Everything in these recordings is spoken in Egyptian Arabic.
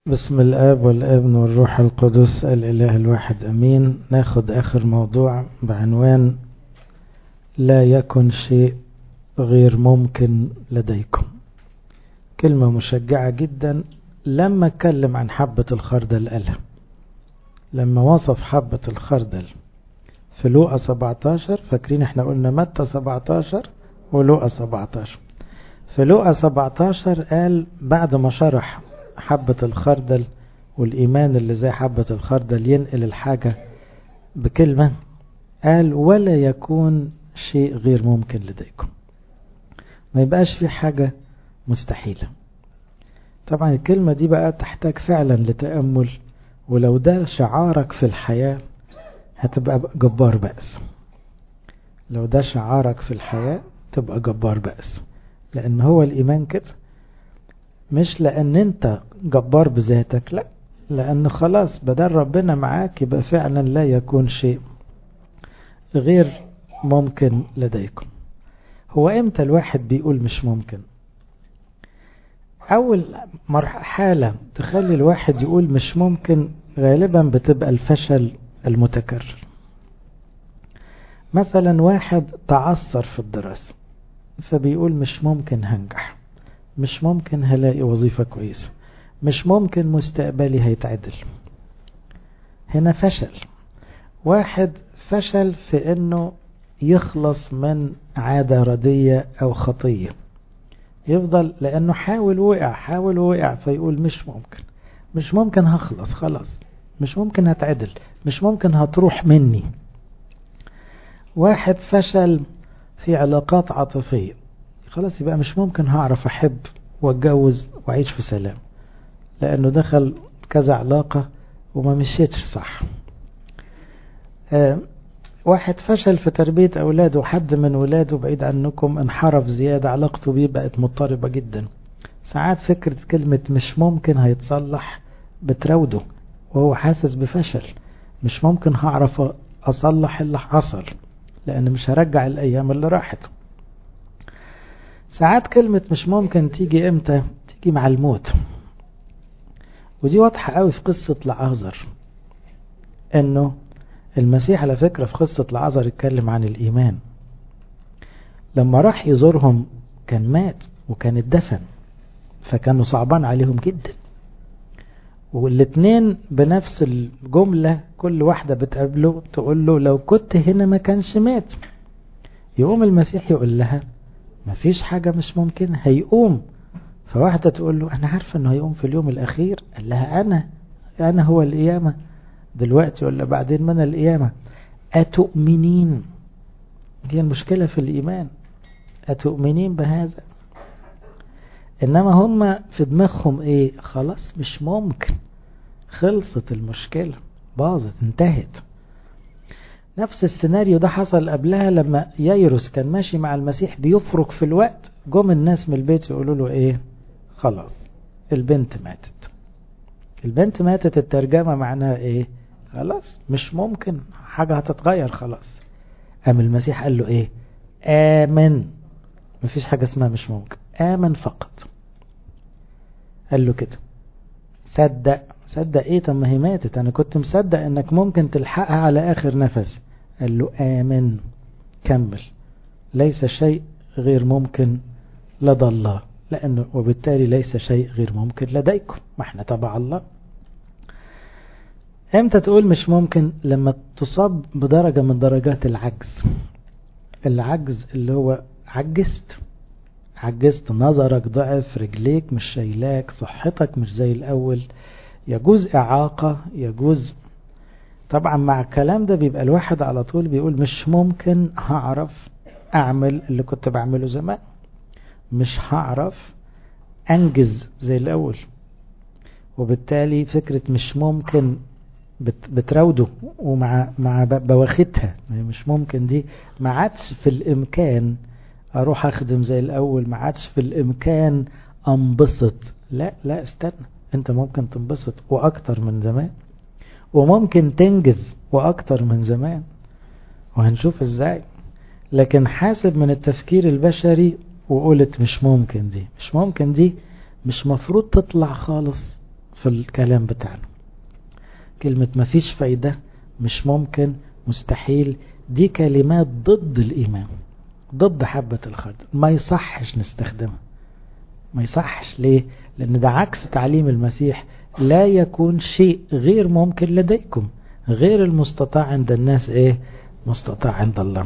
بسم الآب والابن والروح القدس الإله الواحد أمين ناخد آخر موضوع بعنوان لا يكن شيء غير ممكن لديكم كلمة مشجعة جدا لما اتكلم عن حبة الخردل قالها لما وصف حبة الخردل في لوقا 17 فاكرين احنا قلنا متى 17 ولوقا 17 في لوقا 17 قال بعد ما شرح حبة الخردل والإيمان اللي زي حبة الخردل ينقل الحاجة بكلمة قال ولا يكون شيء غير ممكن لديكم ما يبقاش في حاجة مستحيلة طبعا الكلمة دي بقى تحتاج فعلا لتأمل ولو ده شعارك في الحياة هتبقى جبار بأس لو ده شعارك في الحياة تبقى جبار بأس لأن هو الإيمان كده مش لأن أنت جبار بذاتك لا لأن خلاص بدل ربنا معاك يبقى فعلا لا يكون شيء غير ممكن لديكم هو امتى الواحد بيقول مش ممكن أول حالة تخلي الواحد يقول مش ممكن غالبا بتبقى الفشل المتكرر مثلا واحد تعثر في الدراسة فبيقول مش ممكن هنجح مش ممكن هلاقي وظيفة كويسة مش ممكن مستقبلي هيتعدل هنا فشل واحد فشل في انه يخلص من عادة ردية او خطية يفضل لانه حاول وقع حاول وقع فيقول مش ممكن مش ممكن هخلص خلاص مش ممكن هتعدل مش ممكن هتروح مني واحد فشل في علاقات عاطفية خلاص يبقى مش ممكن هعرف أحب واتجوز وأعيش في سلام لأنه دخل كذا علاقة وما مشيتش صح آه واحد فشل في تربية أولاده حد من ولاده بعيد عنكم انحرف زيادة علاقته بيه بقت مضطربة جدا ساعات فكرة كلمة مش ممكن هيتصلح بتراوده وهو حاسس بفشل مش ممكن هعرف أصلح اللي حصل لأن مش هرجع الأيام اللي راحت ساعات كلمة مش ممكن تيجي امتى تيجي مع الموت ودي واضحة قوي في قصة لعازر انه المسيح على فكرة في قصة لعازر اتكلم عن الإيمان لما راح يزورهم كان مات وكان اتدفن فكانوا صعبان عليهم جدا والاتنين بنفس الجملة كل واحدة بتقابله تقول له لو كنت هنا ما كانش مات يقوم المسيح يقول لها ما فيش حاجة مش ممكن هيقوم فواحدة تقول له أنا عارفة أنه هيقوم في اليوم الأخير قال لها أنا أنا هو القيامة دلوقتي ولا بعدين من القيامة أتؤمنين دي المشكلة في الإيمان أتؤمنين بهذا إنما هم في دماغهم إيه خلاص مش ممكن خلصت المشكلة باظت انتهت نفس السيناريو ده حصل قبلها لما ييروس كان ماشي مع المسيح بيفرك في الوقت جم الناس من البيت يقولوا له ايه خلاص البنت ماتت البنت ماتت الترجمة معناها ايه خلاص مش ممكن حاجة هتتغير خلاص قام المسيح قال له ايه آمن مفيش حاجة اسمها مش ممكن آمن فقط قال له كده صدق صدق ايه طب ما هي ماتت انا كنت مصدق انك ممكن تلحقها على اخر نفس قال له امن كمل ليس شيء غير ممكن لدى الله لانه وبالتالي ليس شيء غير ممكن لديكم ما احنا تبع الله امتى تقول مش ممكن لما تصاب بدرجة من درجات العجز العجز اللي هو عجزت عجزت نظرك ضعف رجليك مش شايلاك صحتك مش زي الاول يجوز إعاقة يجوز طبعا مع الكلام ده بيبقى الواحد على طول بيقول مش ممكن هعرف أعمل اللي كنت بعمله زمان مش هعرف أنجز زي الأول وبالتالي فكرة مش ممكن بت بتراوده ومع مع بواختها مش ممكن دي ما عادش في الإمكان أروح أخدم زي الأول ما عادش في الإمكان أنبسط لا لا استنى انت ممكن تنبسط واكتر من زمان وممكن تنجز واكتر من زمان وهنشوف ازاي لكن حاسب من التفكير البشري وقلت مش ممكن دي مش ممكن دي مش مفروض تطلع خالص في الكلام بتاعنا كلمة مفيش فايدة مش ممكن مستحيل دي كلمات ضد الإيمان ضد حبة الخردل ما يصحش نستخدمها ما يصحش ليه لأن ده عكس تعليم المسيح لا يكون شيء غير ممكن لديكم غير المستطاع عند الناس ايه مستطاع عند الله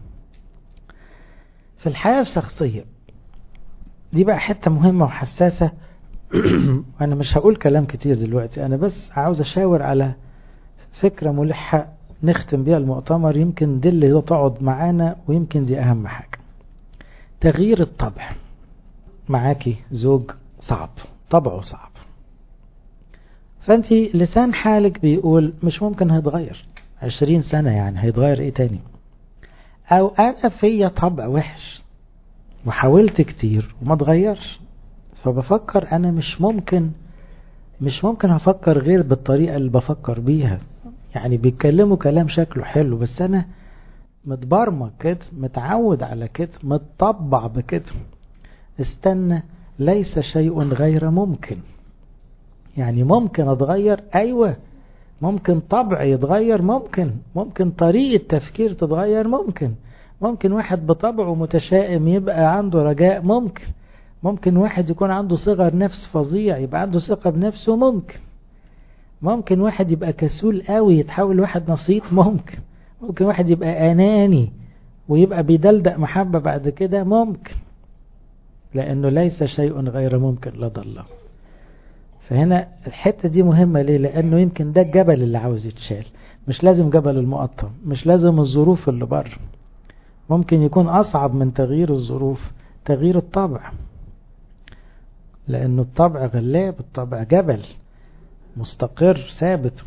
في الحياة الشخصية دي بقى حتة مهمة وحساسة أنا مش هقول كلام كتير دلوقتي أنا بس عاوز أشاور على فكرة ملحة نختم بيها المؤتمر يمكن دي اللي تقعد معانا ويمكن دي أهم حاجة تغيير الطبع معاكي زوج صعب طبعه صعب فأنت لسان حالك بيقول مش ممكن هيتغير عشرين سنة يعني هيتغير ايه تاني او انا فيا طبع وحش وحاولت كتير وما اتغيرش فبفكر انا مش ممكن مش ممكن هفكر غير بالطريقة اللي بفكر بيها يعني بيتكلموا كلام شكله حلو بس انا متبرمج كده متعود على كده متطبع بكده استنى ليس شيء غير ممكن يعني ممكن اتغير ايوه ممكن طبع يتغير ممكن ممكن طريقة تفكير تتغير ممكن ممكن واحد بطبعه متشائم يبقى عنده رجاء ممكن ممكن واحد يكون عنده صغر نفس فظيع يبقى عنده ثقة بنفسه ممكن ممكن واحد يبقى كسول قوي يتحول واحد نصيط ممكن ممكن واحد يبقى أناني ويبقى بيدلدق محبة بعد كده ممكن لأنه ليس شيء غير ممكن لدى الله فهنا الحتة دي مهمة ليه لأنه يمكن ده الجبل اللي عاوز يتشال مش لازم جبل المقطم مش لازم الظروف اللي بره ممكن يكون أصعب من تغيير الظروف تغيير الطبع لأنه الطبع غلاب الطبع جبل مستقر ثابت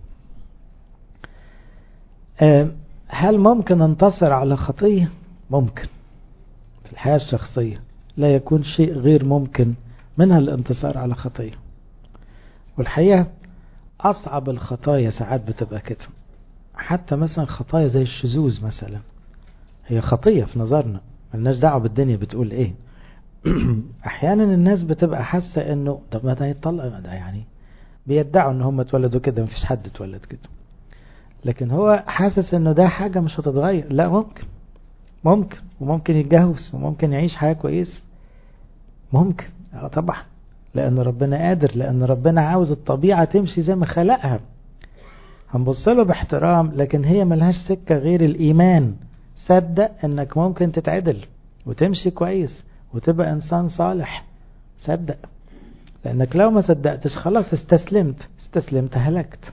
هل ممكن انتصر على خطية ممكن في الحياة الشخصية لا يكون شيء غير ممكن منها الانتصار على خطية والحقيقة أصعب الخطايا ساعات بتبقى كده حتى مثلا خطايا زي الشذوذ مثلا هي خطية في نظرنا ملناش دعوة بالدنيا بتقول ايه احيانا الناس بتبقى حاسة انه طب ما ده يطلق ده يعني بيدعوا ان هم اتولدوا كده مفيش حد اتولد كده لكن هو حاسس انه ده حاجة مش هتتغير لا ممكن ممكن وممكن يتجوز وممكن يعيش حياة كويسة ممكن اه طبعا لأن ربنا قادر لأن ربنا عاوز الطبيعة تمشي زي ما خلقها هنبص له باحترام لكن هي ملهاش سكة غير الإيمان صدق انك ممكن تتعدل وتمشي كويس وتبقى انسان صالح صدق لانك لو ما صدقتش خلاص استسلمت استسلمت هلكت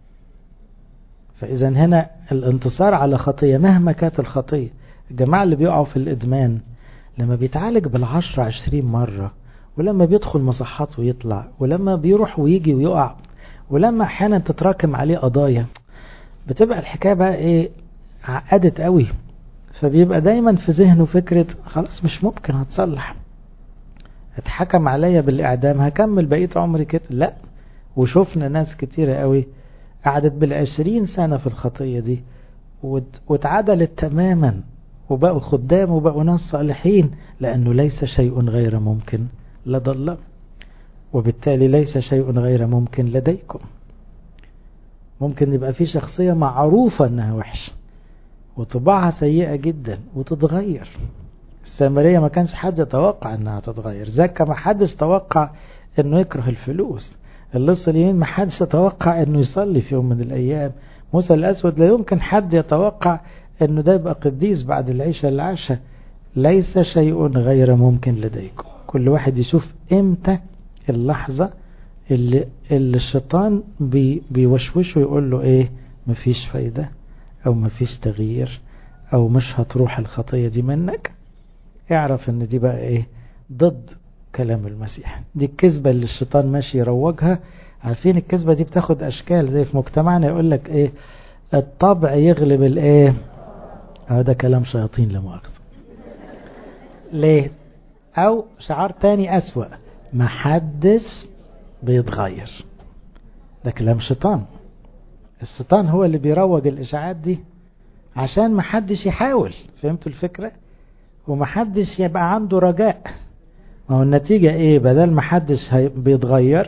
فاذا هنا الانتصار على خطية مهما كانت الخطية الجماعة اللي بيقعوا في الادمان لما بيتعالج بالعشرة عشرين مرة ولما بيدخل مصحات ويطلع ولما بيروح ويجي ويقع ولما احيانا تتراكم عليه قضايا بتبقى الحكاية بقى ايه عقدت قوي فبيبقى دايما في ذهنه فكرة خلاص مش ممكن هتصلح اتحكم عليا بالإعدام هكمل بقية عمري كده لا وشفنا ناس كتيرة قوي قعدت بالعشرين سنة في الخطية دي واتعدلت تماما وبقوا خدام وبقوا ناس صالحين لأنه ليس شيء غير ممكن لدى الله وبالتالي ليس شيء غير ممكن لديكم ممكن يبقى في شخصية معروفة انها وحشة وطباعها سيئة جدا وتتغير السامرية ما كانش حد يتوقع انها تتغير زكا ما حدش توقع انه يكره الفلوس اللص اليمين ما حدش يتوقع انه يصلي في يوم من الايام موسى الاسود لا يمكن حد يتوقع انه ده يبقى قديس بعد العيشة اللي عاشها ليس شيء غير ممكن لديكم كل واحد يشوف امتى اللحظة اللي, اللي الشيطان بي بيوشوشه ويقول له ايه مفيش فايدة او مفيش تغيير او مش هتروح الخطية دي منك اعرف ان دي بقى ايه ضد كلام المسيح دي الكذبة اللي الشيطان ماشي يروجها عارفين الكذبة دي بتاخد اشكال زي في مجتمعنا يقول لك ايه الطبع يغلب الايه هذا كلام شياطين لمؤاخذة ليه او شعار تاني اسوأ محدش بيتغير ده كلام شيطان الشيطان هو اللي بيروج الاشاعات دي عشان محدش يحاول فهمتوا الفكرة ومحدش يبقى عنده رجاء ما هو النتيجة ايه بدل محدش بيتغير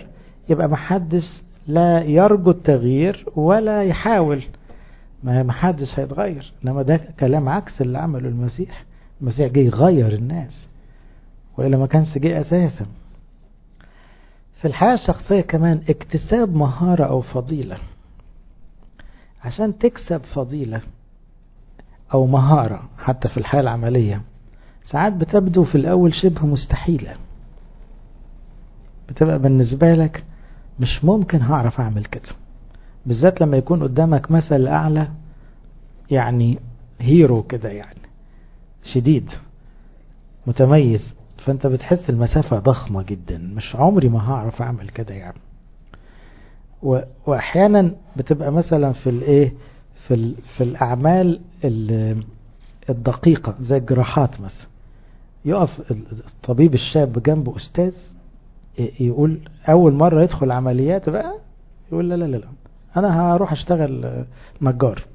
يبقى محدش لا يرجو التغيير ولا يحاول ما محدش هيتغير انما ده كلام عكس اللي عمله المسيح المسيح جه يغير الناس وإلا ما كانش جه أساسا في الحياة الشخصية كمان اكتساب مهارة أو فضيلة عشان تكسب فضيلة أو مهارة حتى في الحياة العملية ساعات بتبدو في الأول شبه مستحيلة بتبقى بالنسبة لك مش ممكن هعرف أعمل كده بالذات لما يكون قدامك مثل أعلى يعني هيرو كده يعني شديد متميز فانت بتحس المسافة ضخمة جدا مش عمري ما هعرف اعمل كده يعني و... واحيانا بتبقى مثلا في الايه في ال... في الاعمال ال... الدقيقة زي الجراحات مثلا يقف الطبيب الشاب جنب استاذ يقول اول مرة يدخل عمليات بقى يقول لا لا لا, لا. انا هروح اشتغل نجار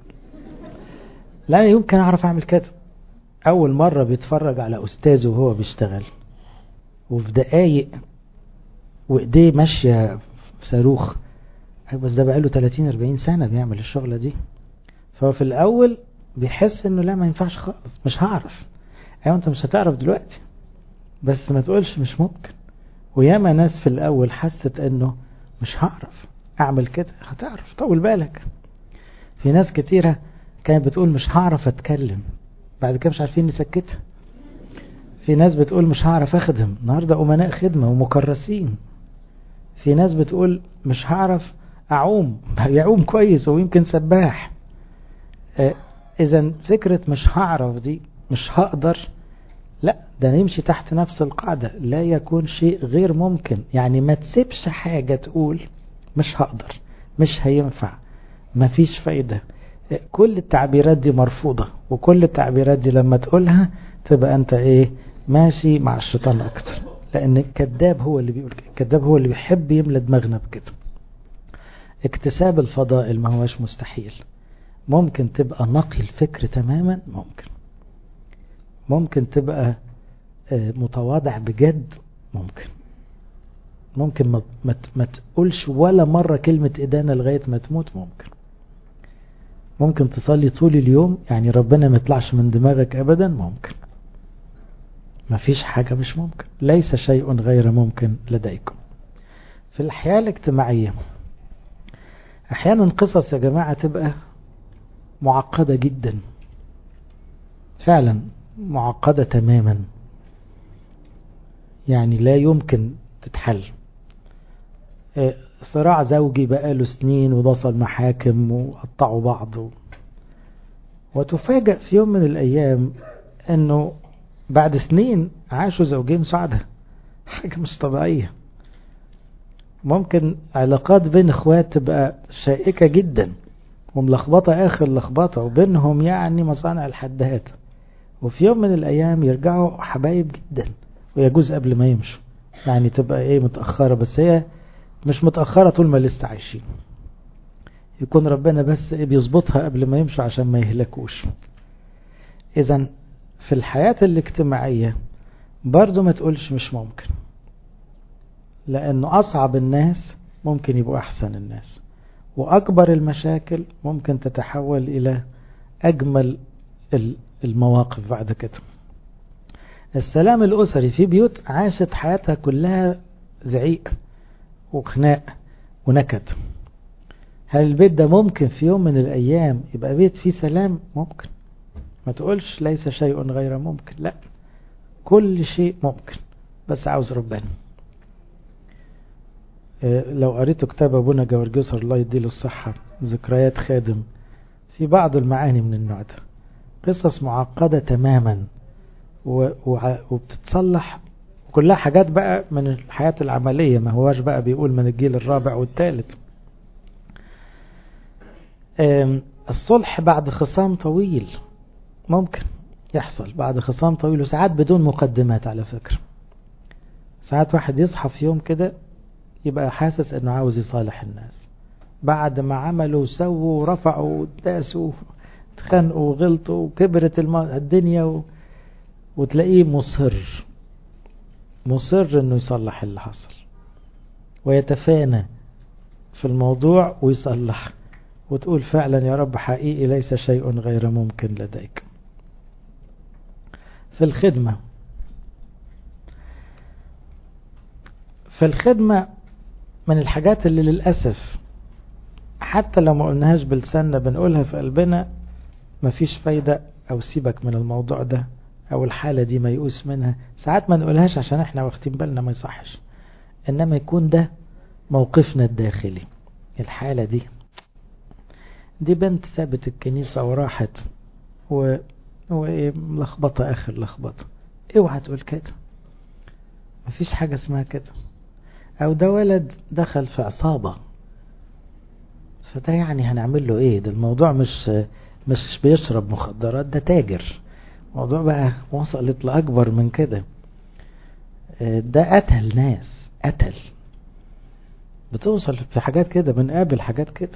لا يمكن اعرف اعمل كده اول مرة بيتفرج على استاذه وهو بيشتغل وفي دقايق وايديه ماشية صاروخ بس ده بقاله 30 40 سنة بيعمل الشغلة دي فهو في الاول بيحس انه لا ما ينفعش خالص مش هعرف ايوه انت مش هتعرف دلوقتي بس ما تقولش مش ممكن وياما ناس في الاول حست انه مش هعرف اعمل كده هتعرف طول بالك في ناس كتيرة كانت بتقول مش هعرف اتكلم بعد كده مش عارفين نسكتها في ناس بتقول مش هعرف اخدم النهارده امناء خدمه ومكرسين في ناس بتقول مش هعرف اعوم يعوم كويس ويمكن سباح آه اذا فكره مش هعرف دي مش هقدر لا ده نمشي تحت نفس القاعده لا يكون شيء غير ممكن يعني ما تسيبش حاجه تقول مش هقدر مش هينفع مفيش فايده كل التعبيرات دي مرفوضة وكل التعبيرات دي لما تقولها تبقى انت ايه ماشي مع الشيطان اكتر لان الكذاب هو اللي بيقول الكذاب هو اللي بيحب يملى دماغنا بكده اكتساب الفضائل ما هوش مستحيل ممكن تبقى نقي الفكر تماما ممكن ممكن تبقى متواضع بجد ممكن ممكن ما, ما, ما تقولش ولا مرة كلمة إدانة لغاية ما تموت ممكن ممكن تصلي طول اليوم يعني ربنا ما يطلعش من دماغك أبدا ممكن ما فيش حاجة مش ممكن ليس شيء غير ممكن لديكم في الحياة الاجتماعية أحيانا قصص يا جماعة تبقى معقدة جدا فعلا معقدة تماما يعني لا يمكن تتحل صراع زوجي بقاله سنين ووصل محاكم وقطعوا بعض و... وتفاجأ في يوم من الأيام أنه بعد سنين عاشوا زوجين سعداء حاجة مش طبيعية ممكن علاقات بين اخوات تبقى شائكة جدا وملخبطة آخر لخبطة وبينهم يعني مصانع الحداد وفي يوم من الأيام يرجعوا حبايب جدا ويجوز قبل ما يمشوا يعني تبقى ايه متأخرة بس هي مش متأخرة طول ما لسه عايشين يكون ربنا بس ايه بيظبطها قبل ما يمشوا عشان ما يهلكوش اذا في الحياة الاجتماعية برضو ما تقولش مش ممكن لانه اصعب الناس ممكن يبقوا احسن الناس واكبر المشاكل ممكن تتحول الى اجمل المواقف بعد كده السلام الاسري في بيوت عاشت حياتها كلها زعيق وخناق ونكد هل البيت ده ممكن في يوم من الأيام يبقى بيت فيه سلام ممكن ما تقولش ليس شيء غير ممكن لا كل شيء ممكن بس عاوز ربنا لو قريتوا كتاب أبونا جورجيوس الله يديله الصحة ذكريات خادم في بعض المعاني من النوع ده قصص معقدة تماما وبتتصلح كلها حاجات بقى من الحياة العملية ما هواش بقى بيقول من الجيل الرابع والثالث الصلح بعد خصام طويل ممكن يحصل بعد خصام طويل وساعات بدون مقدمات على فكرة ساعات واحد يصحى في يوم كده يبقى حاسس انه عاوز يصالح الناس بعد ما عملوا وسووا ورفعوا وداسوا اتخانقوا وغلطوا وكبرت الدنيا و... وتلاقيه مصر مصر انه يصلح اللي حصل ويتفانى في الموضوع ويصلح وتقول فعلا يا رب حقيقي ليس شيء غير ممكن لديك في الخدمة في الخدمة من الحاجات اللي للأسف حتى لو ما قلناهاش بلساننا بنقولها في قلبنا مفيش فايدة أو سيبك من الموضوع ده أو الحالة دي ما يقوس منها ساعات ما نقولهاش عشان احنا واخدين بالنا ما يصحش إنما يكون ده موقفنا الداخلي الحالة دي دي بنت سابت الكنيسة وراحت و... وملخبطة آخر لخبطة اوعى تقول كده مفيش حاجة اسمها كده او ده ولد دخل في عصابة فده يعني هنعمل له ايه ده الموضوع مش مش بيشرب مخدرات ده تاجر الموضوع بقى وصلت لأكبر من كده ده قتل ناس قتل بتوصل في حاجات كده بنقابل حاجات كده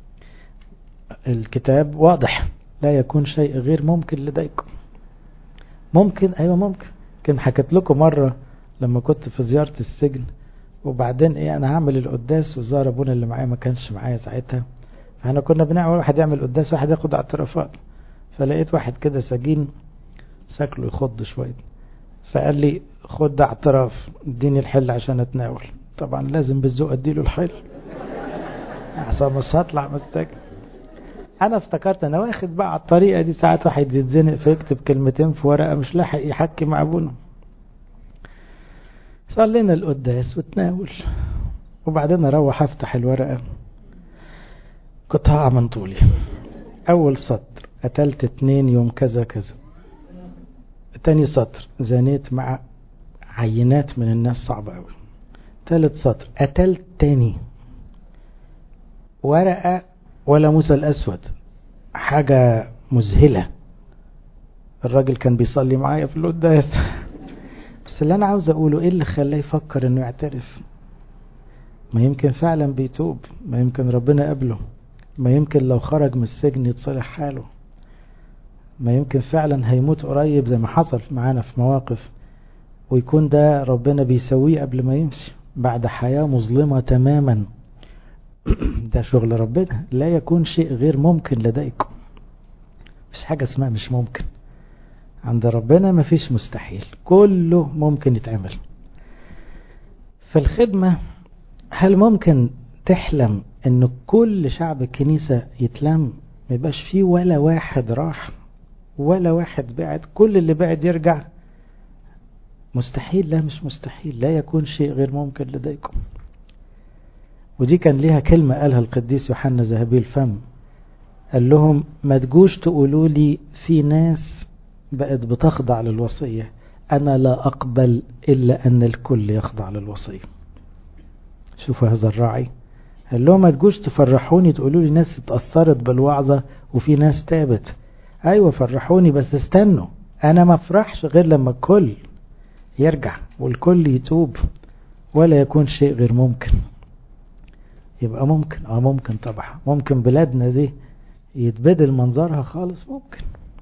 الكتاب واضح لا يكون شيء غير ممكن لديكم ممكن ايوه ممكن كان حكيت لكم مرة لما كنت في زيارة السجن وبعدين ايه انا هعمل القداس وزار ابونا اللي معايا ما كانش معايا ساعتها فاحنا كنا بنعمل واحد يعمل قداس واحد ياخد اعترافات فلقيت واحد كده سجين شكله يخض شوية فقال لي خد ده اعتراف اديني الحل عشان اتناول طبعا لازم بالذوق اديله الحل عشان مش هطلع مستاجر انا افتكرت انا واخد بقى على الطريقه دي ساعات واحد يتزنق فيكتب كلمتين في ورقه مش لاحق يحكي مع ابونا صلينا القداس وتناول وبعدين اروح افتح الورقه كنت هقع من طولي اول سطر قتلت اتنين يوم كذا كذا تاني سطر زنيت مع عينات من الناس صعبة قوي تالت سطر قتلت تاني ورقة ولا موسى الأسود حاجة مذهلة الراجل كان بيصلي معايا في القداس بس اللي أنا عاوز أقوله إيه اللي خلاه يفكر إنه يعترف ما يمكن فعلا بيتوب ما يمكن ربنا قبله ما يمكن لو خرج من السجن يتصلح حاله ما يمكن فعلا هيموت قريب زي ما حصل معانا في مواقف ويكون ده ربنا بيسويه قبل ما يمشي بعد حياة مظلمة تماما ده شغل ربنا لا يكون شيء غير ممكن لديكم مش حاجة اسمها مش ممكن عند ربنا مفيش مستحيل كله ممكن يتعمل في الخدمة هل ممكن تحلم ان كل شعب الكنيسة يتلم ما يبقاش فيه ولا واحد راح ولا واحد بعد كل اللي بعد يرجع مستحيل لا مش مستحيل لا يكون شيء غير ممكن لديكم ودي كان ليها كلمة قالها القديس يوحنا ذهبي الفم قال لهم ما تجوش تقولوا لي في ناس بقت بتخضع للوصية أنا لا أقبل إلا أن الكل يخضع للوصية شوفوا هذا الراعي قال لهم ما تجوش تفرحوني تقولوا لي ناس اتأثرت بالوعظة وفي ناس تابت أيوة فرحوني بس استنوا أنا ما افرحش غير لما الكل يرجع والكل يتوب ولا يكون شيء غير ممكن يبقى ممكن اه ممكن طبعا ممكن بلادنا دي يتبدل منظرها خالص ممكن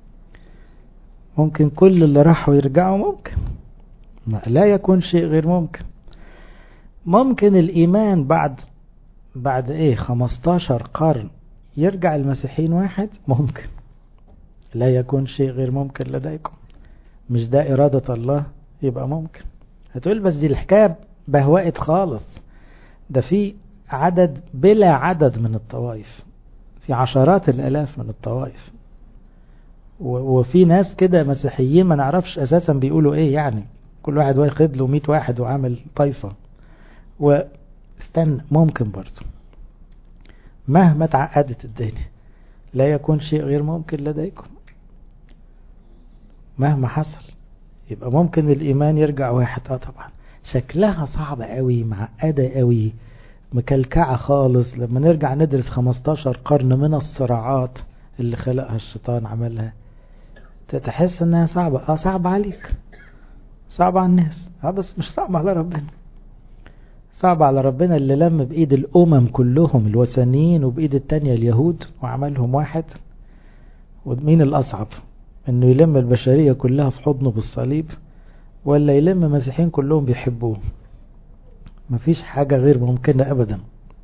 ممكن كل اللي راحوا يرجعوا ممكن ما لا يكون شيء غير ممكن ممكن الإيمان بعد بعد ايه 15 قرن يرجع المسيحيين واحد ممكن لا يكون شيء غير ممكن لديكم مش ده إرادة الله يبقى ممكن هتقول بس دي الحكاية بهوقت خالص ده في عدد بلا عدد من الطوائف في عشرات الآلاف من الطوائف وفي ناس كده مسيحيين ما نعرفش أساسا بيقولوا إيه يعني كل واحد واخد له 100 واحد وعامل طايفة واستنى ممكن برضه مهما تعقدت الدنيا لا يكون شيء غير ممكن لديكم مهما حصل يبقى ممكن الإيمان يرجع واحد اه طبعا شكلها صعبة قوي معقدة قوي مكلكعة خالص لما نرجع ندرس 15 قرن من الصراعات اللي خلقها الشيطان عملها تحس انها صعبة اه صعبة عليك صعبة على الناس اه بس مش صعبة على ربنا صعب على ربنا اللي لم بإيد الأمم كلهم الوثنيين وبإيد التانية اليهود وعملهم واحد ومين الأصعب انه يلم البشرية كلها في حضنه بالصليب ولا يلم مسيحيين كلهم بيحبوه مفيش حاجة غير ممكنة أبدا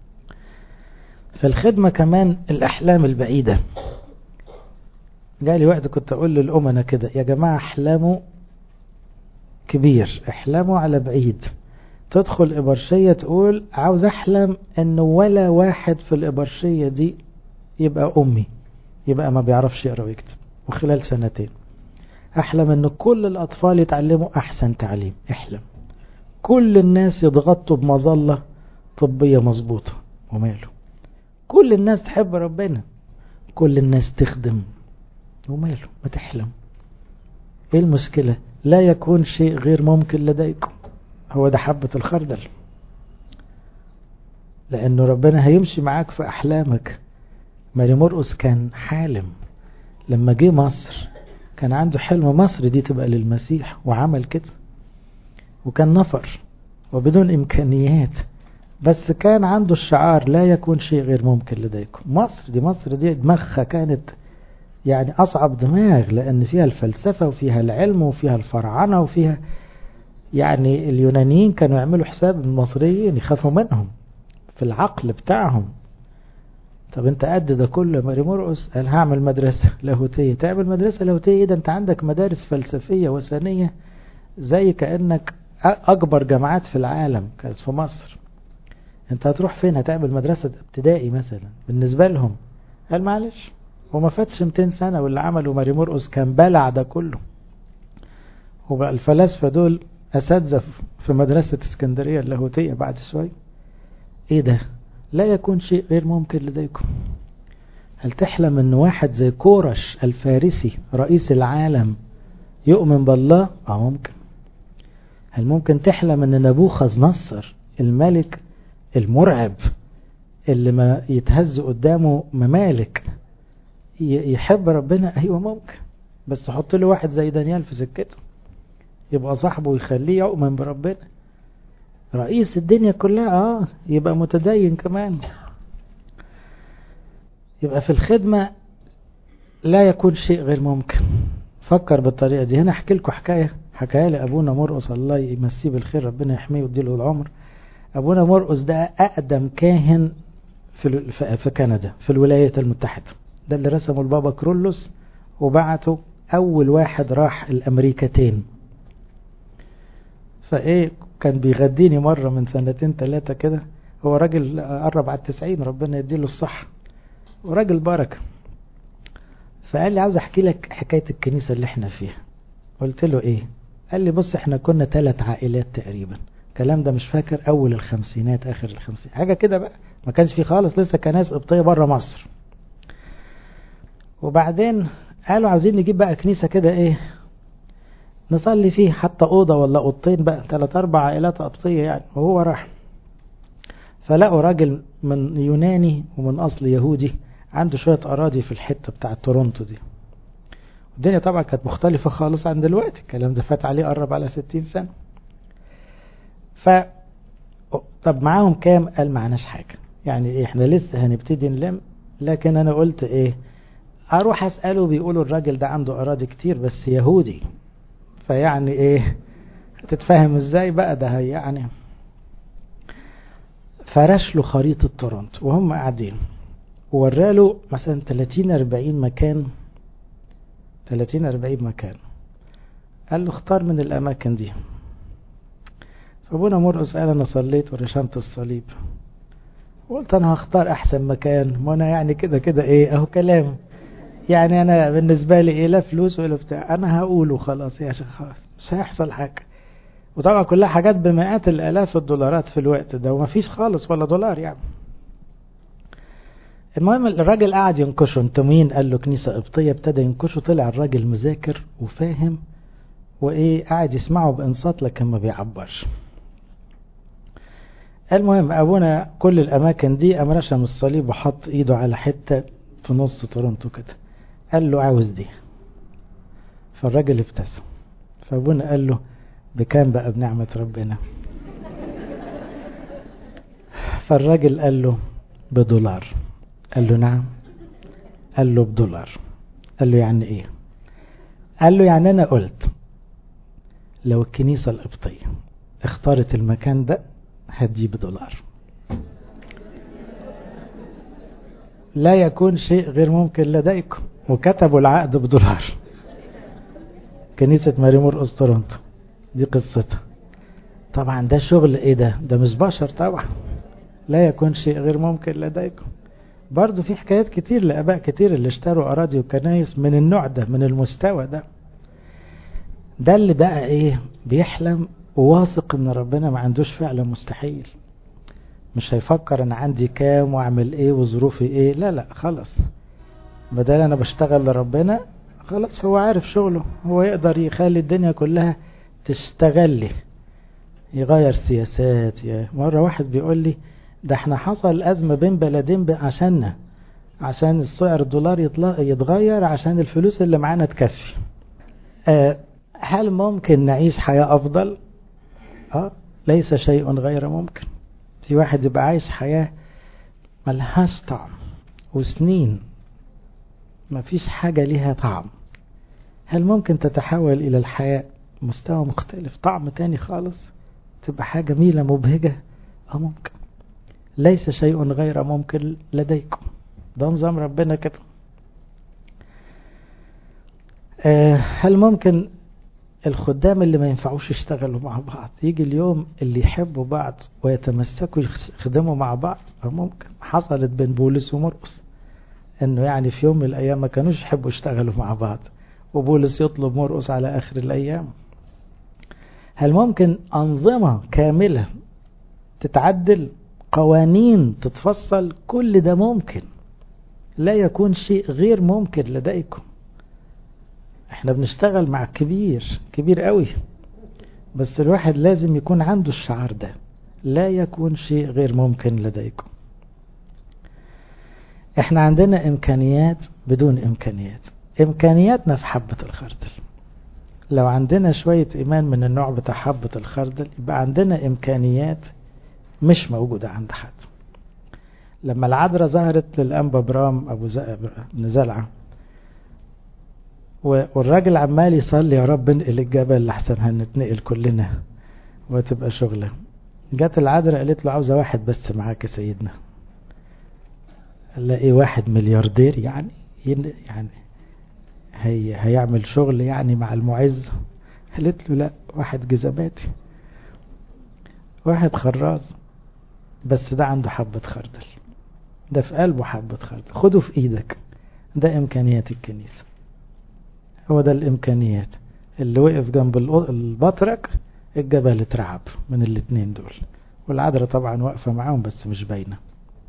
في الخدمة كمان الأحلام البعيدة جالي وقت كنت أقول للأمنا كده يا جماعة أحلاموا كبير احلموا على بعيد تدخل إبرشية تقول عاوز أحلم أنه ولا واحد في الإبرشية دي يبقى أمي يبقى ما بيعرفش يقرأ ويكتب وخلال سنتين أحلم أن كل الأطفال يتعلموا أحسن تعليم احلم كل الناس يضغطوا بمظلة طبية مظبوطة وماله كل الناس تحب ربنا كل الناس تخدم وماله ما تحلم ايه المشكلة لا يكون شيء غير ممكن لديكم هو ده حبة الخردل لأنه ربنا هيمشي معاك في أحلامك ماري مرقس كان حالم لما جه مصر كان عنده حلم مصر دي تبقى للمسيح وعمل كده وكان نفر وبدون إمكانيات بس كان عنده الشعار لا يكون شيء غير ممكن لديكم مصر دي مصر دي دماغها كانت يعني أصعب دماغ لأن فيها الفلسفة وفيها العلم وفيها الفرعنة وفيها يعني اليونانيين كانوا يعملوا حساب المصريين يخافوا منهم في العقل بتاعهم طب انت قد ده كله ماري مرقس قال هعمل مدرسة لاهوتية تعمل مدرسة لاهوتية ده انت عندك مدارس فلسفية وثنية زي كأنك أكبر جامعات في العالم كانت في مصر انت هتروح فين هتعمل مدرسة ابتدائي مثلا بالنسبة لهم قال معلش وما فاتش 200 سنة واللي عمله ماري مرقس كان بلع ده كله وبقى الفلاسفة دول أساتذة في مدرسة اسكندرية اللاهوتية بعد شوي ايه ده لا يكون شيء غير ممكن لديكم هل تحلم ان واحد زي كورش الفارسي رئيس العالم يؤمن بالله اه ممكن هل ممكن تحلم ان نبوخذ نصر الملك المرعب اللي ما يتهز قدامه ممالك يحب ربنا ايوه ممكن بس حط له واحد زي دانيال في سكته يبقى صاحبه ويخليه يؤمن بربنا رئيس الدنيا كلها اه يبقى متدين كمان يبقى في الخدمة لا يكون شيء غير ممكن فكر بالطريقة دي هنا احكي لكم حكاية حكاية لأبونا مرقص الله يمسيه بالخير ربنا يحميه ويديله العمر أبونا مرقص ده أقدم كاهن في, في كندا في الولايات المتحدة ده اللي رسمه البابا كرولوس وبعته أول واحد راح الأمريكتين فإيه كان بيغديني مرة من سنتين ثلاثة كده هو راجل قرب على التسعين ربنا يديله الصحة وراجل بركة فقال لي عاوز احكي لك حكاية الكنيسة اللي احنا فيها قلت له ايه قال لي بص احنا كنا ثلاث عائلات تقريبا الكلام ده مش فاكر اول الخمسينات اخر الخمسينات حاجة كده بقى ما كانش فيه خالص لسه كناس قبطية بره مصر وبعدين قالوا عاوزين نجيب بقى كنيسة كده ايه نصلي فيه حتى أوضة ولا أوضتين بقى ثلاث أربع عائلات قبطية يعني وهو راح فلقوا راجل من يوناني ومن أصل يهودي عنده شوية أراضي في الحتة بتاعة تورونتو دي الدنيا طبعا كانت مختلفة خالص عن دلوقتي الكلام ده فات عليه قرب على ستين سنة ف طب معاهم كام قال معناش حاجة يعني إيه احنا لسه هنبتدي نلم لكن أنا قلت إيه أروح أسأله بيقولوا الراجل ده عنده أراضي كتير بس يهودي فيعني ايه تتفهم ازاي بقى ده يعني فرش له خريطة تورونتو وهم قاعدين ووراله مثلا 30 40 مكان 30 40 مكان قال له اختار من الاماكن دي فابونا مرقص قال انا صليت ورشمت الصليب قلت انا هختار احسن مكان ما انا يعني كده كده ايه اهو كلام يعني انا بالنسبة لي ايه لا فلوس ولا بتاع انا هقوله خلاص يا شيخ مش هيحصل حاجة وطبعا كلها حاجات بمئات الالاف الدولارات في الوقت ده وما فيش خالص ولا دولار يعني المهم الراجل قاعد ينكشه انت مين قال له كنيسة قبطية ابتدى ينكشه طلع الراجل مذاكر وفاهم وايه قاعد يسمعه بانصات لكن ما بيعبرش المهم ابونا كل الاماكن دي قام رشم الصليب وحط ايده على حتة في نص تورنتو كده قال له عاوز دي فالراجل ابتسم فابونا قال له بكام بقى بنعمة ربنا فالراجل قال له بدولار قال له نعم قال له بدولار قال له يعني ايه قال له يعني انا قلت لو الكنيسة القبطية اختارت المكان ده هديه بدولار لا يكون شيء غير ممكن لديكم وكتبوا العقد بدولار كنيسة ماريمور أسطرونتو دي قصتها طبعا ده شغل ايه ده ده مش بشر طبعا لا يكون شيء غير ممكن لديكم برضو في حكايات كتير لأباء كتير اللي اشتروا أراضي وكنايس من النوع ده من المستوى ده ده اللي بقى ايه بيحلم وواثق ان ربنا ما عندوش فعلا مستحيل مش هيفكر انا عندي كام واعمل ايه وظروفي ايه لا لا خلاص بدل انا بشتغل لربنا خلاص هو عارف شغله هو يقدر يخلي الدنيا كلها تشتغل لي يغير سياسات يا مرة واحد بيقول لي ده احنا حصل أزمة بين بلدين عشاننا عشان السعر الدولار يتغير عشان الفلوس اللي معانا تكفي أه هل ممكن نعيش حياة أفضل أه ليس شيء غير ممكن في واحد يبقى عايش حياة ملهاش طعم وسنين مفيش حاجة ليها طعم هل ممكن تتحول إلى الحياة مستوى مختلف طعم تاني خالص تبقى حاجة جميلة مبهجة اه ممكن ليس شيء غير ممكن لديكم ده نظام ربنا كده آه هل ممكن الخدام اللي ما ينفعوش يشتغلوا مع بعض يجي اليوم اللي يحبوا بعض ويتمسكوا يخدموا مع بعض اه ممكن حصلت بين بولس ومرقس انه يعني في يوم من الايام ما كانوش يحبوا يشتغلوا مع بعض وبولس يطلب مرقس على اخر الايام هل ممكن أنظمة كاملة تتعدل قوانين تتفصل كل ده ممكن لا يكون شيء غير ممكن لديكم احنا بنشتغل مع كبير كبير قوي بس الواحد لازم يكون عنده الشعار ده لا يكون شيء غير ممكن لديكم احنا عندنا امكانيات بدون امكانيات امكانياتنا في حبة الخردل لو عندنا شوية إيمان من النوع بتاع حبة الخردل يبقى عندنا إمكانيات مش موجودة عند حد لما العذراء ظهرت للأنبا برام أبو بن زلعة والراجل عمال يصلي يا رب انقل الجبل لحسن هنتنقل كلنا وتبقى شغلة جت العذراء قالت له عاوزة واحد بس معاك يا سيدنا قال ايه واحد ملياردير يعني يعني هي هيعمل شغل يعني مع المعز قالت له لا واحد جزباتي واحد خراز بس ده عنده حبة خردل ده في قلبه حبة خردل خده في ايدك ده امكانيات الكنيسة هو ده الامكانيات اللي وقف جنب البطرك الجبل اترعب من الاتنين دول والعذراء طبعا واقفة معاهم بس مش باينة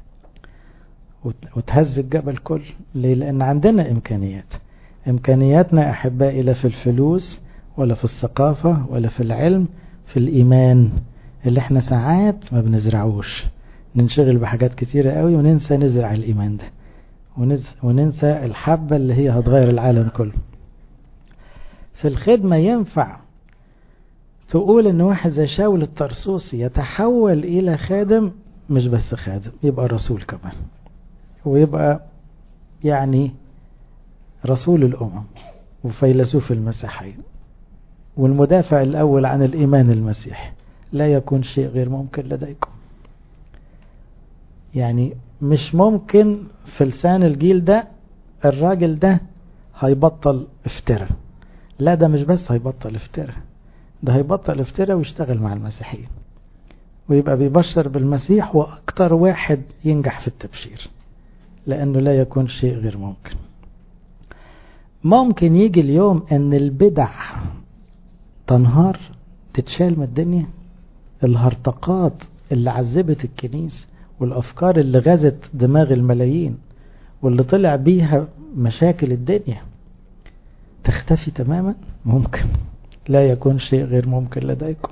وتهز الجبل كله ليه لان عندنا امكانيات امكانياتنا احبائي لا في الفلوس ولا في الثقافة ولا في العلم في الايمان اللي احنا ساعات ما بنزرعوش ننشغل بحاجات كتيرة قوي وننسى نزرع الايمان ده وننسى الحبة اللي هي هتغير العالم كله في الخدمة ينفع تقول ان واحد زي شاول الطرسوسي يتحول الى خادم مش بس خادم يبقى رسول كمان ويبقى يعني رسول الأمم وفيلسوف المسيحية والمدافع الأول عن الإيمان المسيحي لا يكون شيء غير ممكن لديكم يعني مش ممكن في لسان الجيل ده الراجل ده هيبطل افتراء لا ده مش بس هيبطل افتراء ده هيبطل افتراء ويشتغل مع المسيحيين ويبقى بيبشر بالمسيح واكتر واحد ينجح في التبشير لانه لا يكون شيء غير ممكن ممكن يجي اليوم ان البدع تنهار تتشال من الدنيا الهرطقات اللي عذبت الكنيس والافكار اللي غزت دماغ الملايين واللي طلع بيها مشاكل الدنيا تختفي تماما ممكن لا يكون شيء غير ممكن لديكم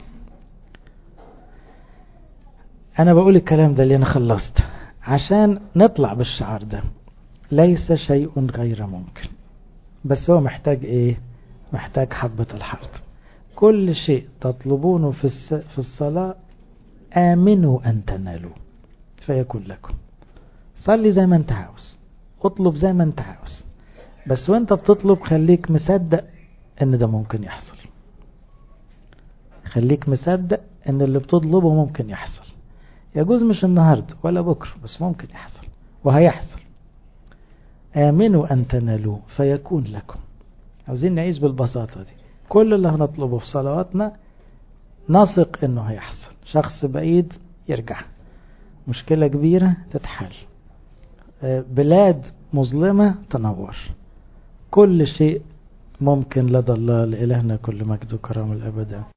انا بقول الكلام ده اللي انا خلصت عشان نطلع بالشعار ده ليس شيء غير ممكن بس هو محتاج ايه محتاج حبة الحرث كل شيء تطلبونه في في الصلاة آمنوا أن تنالوا فيكون لكم صلي زي ما انت عاوز اطلب زي ما انت عاوز بس وانت بتطلب خليك مصدق ان ده ممكن يحصل خليك مصدق ان اللي بتطلبه ممكن يحصل يجوز مش النهاردة ولا بكرة بس ممكن يحصل وهيحصل آمنوا أن تنالوه فيكون لكم عاوزين نعيش بالبساطة دي كل اللي هنطلبه في صلواتنا نثق انه هيحصل شخص بعيد يرجع مشكلة كبيرة تتحل بلاد مظلمة تنور كل شيء ممكن لدى الله لإلهنا كل مجد وكرام الأبدا